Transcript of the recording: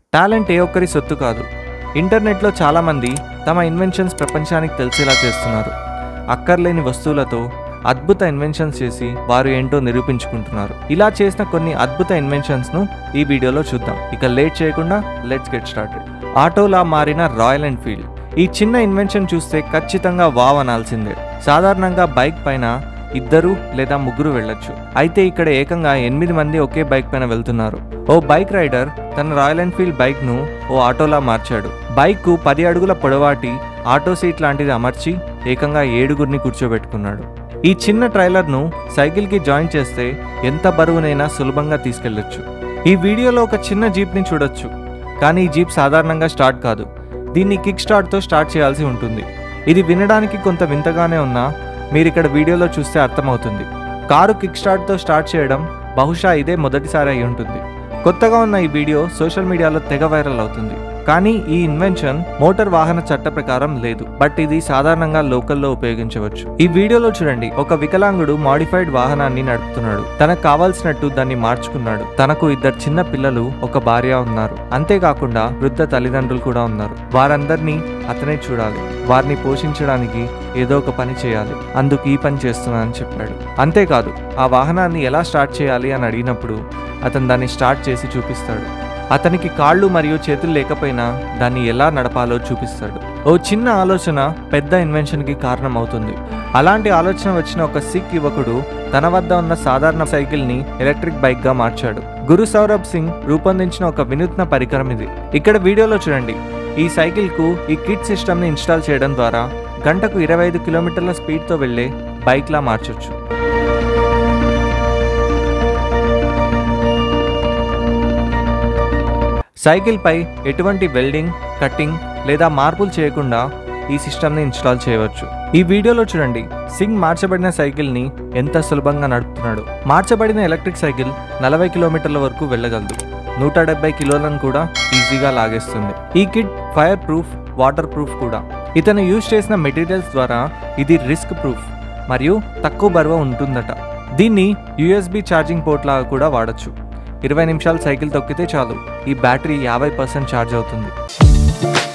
talent ఏ ఒక్కరి సొత్తు కాదు ఇంటర్నెట్లో చాలామంది తమ ఇన్వెన్షన్స్ ప్రపంచానికి తెలిసేలా చేస్తున్నారు అక్కర్లేని వస్తువులతో అద్భుత ఇన్వెన్షన్స్ చేసి వారు ఏంటో నిరూపించుకుంటున్నారు ఇలా చేసిన కొన్ని అద్భుత ఇన్వెన్షన్స్ను ఈ వీడియోలో చూద్దాం ఇక లేట్ చేయకుండా లెట్స్ గెట్ స్టార్టెడ్ ఆటోలా మారిన రాయల్ ఎన్ఫీల్డ్ ఈ చిన్న ఇన్వెన్షన్ చూస్తే ఖచ్చితంగా వావ్ అనాల్సిందే సాధారణంగా బైక్ పైన ఇద్దరు లేదా ముగ్గురు వెళ్ళొచ్చు అయితే ఇక్కడ ఏకంగా ఎనిమిది మంది ఒకే బైక్ పైన వెళ్తున్నారు ఓ బైక్ రైడర్ తన రాయల్ ఎన్ఫీల్డ్ బైక్ ను ఓ ఆటోలా మార్చాడు బైక్ కు పది అడుగుల పొడవాటి ఆటో సీట్ లాంటిది అమర్చి ఏకంగా ఏడుగురిని కూర్చోబెట్టుకున్నాడు ఈ చిన్న ట్రైలర్ను సైకిల్కి జాయిన్ చేస్తే ఎంత బరువునైనా సులభంగా తీసుకెళ్లొచ్చు ఈ వీడియోలో ఒక చిన్న జీప్ని చూడొచ్చు కానీ ఈ జీప్ సాధారణంగా స్టార్ట్ కాదు దీన్ని కిక్ స్టార్ట్తో స్టార్ట్ చేయాల్సి ఉంటుంది ఇది వినడానికి కొంత వింతగానే ఉన్నా మీరు ఇక్కడ వీడియోలో చూస్తే అర్థమవుతుంది కారు కిక్ స్టార్ట్తో స్టార్ట్ చేయడం బహుశా ఇదే మొదటిసారి అయి ఉంటుంది కొత్తగా ఉన్న ఈ వీడియో సోషల్ మీడియాలో తెగ వైరల్ అవుతుంది కానీ ఈ ఇన్వెన్షన్ మోటార్ వాహన చట్ట ప్రకారం లేదు బట్ ఇది సాధారణంగా లోకల్లో ఉపయోగించవచ్చు ఈ వీడియోలో చూడండి ఒక వికలాంగుడు మాడిఫైడ్ వాహనాన్ని నడుపుతున్నాడు తనకు కావాల్సినట్టు దాన్ని మార్చుకున్నాడు తనకు ఇద్దరు చిన్న పిల్లలు ఒక భార్య ఉన్నారు అంతేకాకుండా వృద్ధ తల్లిదండ్రులు కూడా ఉన్నారు వారందరినీ అతనే చూడాలి వారిని పోషించడానికి ఏదో ఒక పని చేయాలి అందుకు ఈ పని చేస్తున్నానని చెప్పాడు అంతేకాదు ఆ వాహనాన్ని ఎలా స్టార్ట్ చేయాలి అని అడిగినప్పుడు అతను దాన్ని స్టార్ట్ చేసి చూపిస్తాడు అతనికి కాళ్ళు మరియు చేతులు లేకపోయినా దాన్ని ఎలా నడపాలో చూపిస్తాడు ఓ చిన్న ఆలోచన పెద్ద ఇన్వెన్షన్కి కారణం అవుతుంది అలాంటి ఆలోచన వచ్చిన ఒక సిక్ యువకుడు తన వద్ద ఉన్న సాధారణ సైకిల్ని ఎలక్ట్రిక్ బైక్గా మార్చాడు గురు సౌరభ్ సింగ్ రూపొందించిన ఒక వినూత్న పరికరం ఇది ఇక్కడ వీడియోలో చూడండి ఈ సైకిల్కు ఈ కిట్ సిస్టమ్ని ఇన్స్టాల్ చేయడం ద్వారా గంటకు ఇరవై ఐదు కిలోమీటర్ల స్పీడ్తో వెళ్లే బైక్లా మార్చొచ్చు సైకిల్పై ఎటువంటి వెల్డింగ్ కట్టింగ్ లేదా మార్పులు చేయకుండా ఈ సిస్టమ్ని ఇన్స్టాల్ చేయవచ్చు ఈ వీడియోలో చూడండి సింగ్ మార్చబడిన సైకిల్ని ఎంత సులభంగా నడుపుతున్నాడు మార్చబడిన ఎలక్ట్రిక్ సైకిల్ నలభై కిలోమీటర్ల వరకు వెళ్ళగలదు నూట డెబ్బై కిలోలను కూడా ఈజీగా లాగేస్తుంది ఈ kit fire proof water proof కూడా ఇతను యూజ్ చేసిన మెటీరియల్స్ ద్వారా ఇది రిస్క్ ప్రూఫ్ మరియు తక్కువ బరువు ఉంటుందట దీన్ని యూఎస్బి ఛార్జింగ్ పోర్ట్ లాగా కూడా వాడచ్చు ఇరవై నిమిషాలు సైకిల్ తొక్కితే చాలు ఈ బ్యాటరీ యాభై పర్సెంట్ ఛార్జ్ అవుతుంది